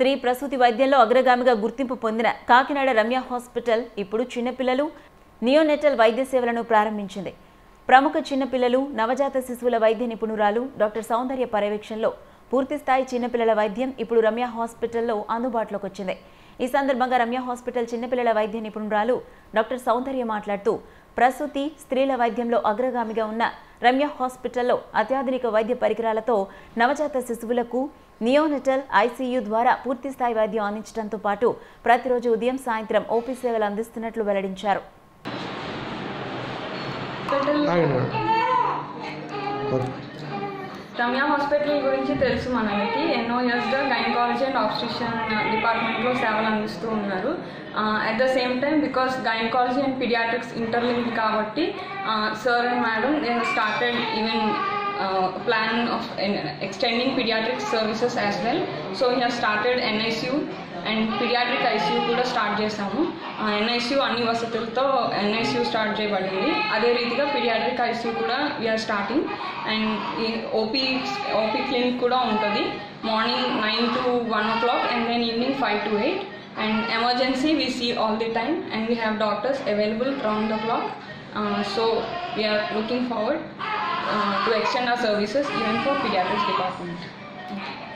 స్త్రీ ప్రసూతి వైద్యంలో అగ్రగామిగా గుర్తింపు పొందిన కాకినాడ రమ్య హాస్పిటల్ ఇప్పుడు చిన్నపిల్లలు నియోనెటల్ వైద్య సేవలను ప్రారంభించింది ప్రముఖ చిన్నపిల్లలు నవజాత శిశువుల వైద్య నిపుణురాలు డాక్టర్ సౌందర్య పర్యవేక్షణలో పూర్తిస్థాయి చిన్నపిల్లల వైద్యం ఇప్పుడు రమ్య హాస్పిటల్లో అందుబాటులోకి వచ్చింది ఈ సందర్భంగా రమ్య హాస్పిటల్ చిన్నపిల్లల వైద్య నిపుణురాలు డాక్టర్ సౌందర్య మాట్లాడుతూ ప్రసూతి స్త్రీల వైద్యంలో అగ్రగామిగా ఉన్న రమ్య హాస్పిటల్లో అత్యాధునిక వైద్య పరికరాలతో నవజాత శిశువులకు నియోనెటల్ ఐసీయూ ద్వారా పూర్తిస్థాయి వైద్యం అందించడంతో పాటు ప్రతిరోజు ఉదయం సాయంత్రం ఓపీ సేవలు అందిస్తున్నట్లు వెల్లడించారు హాస్పిటల్ ఆగండి మేడం ఓకే రమ్య హాస్పిటల్ గురించి తెలుసు మనకి ఎన్నో ఇయర్స్గా గైనకాలజీ అండ్ ఆబ్స్టిషన్ డిపార్ట్మెంట్లో సేవలు అందిస్తూ ఉన్నారు at the same time because gynaecology and paediatrics interlinked కాబట్టి సార్ అండ్ మేడం నేను started even plan of extending paediatrics services as well so he started NICU and paediatric ICU కూడా స్టార్ట్ చేశాము NICU అన్ని వసతులతో ఎన్ఐసియూ స్టార్ట్ చేయబడింది అదే రీతిగా paediatric ICU కూడా వీఆర్ స్టార్టింగ్ అండ్ ఈ ఓపీ ఓపీ క్లినిక్ కూడా ఉంటుంది morning nine to one o'clock and then evening five to eight and emergency we see all the time and we have doctors available round the clock so we are looking forward to extend our services even for paediatrics department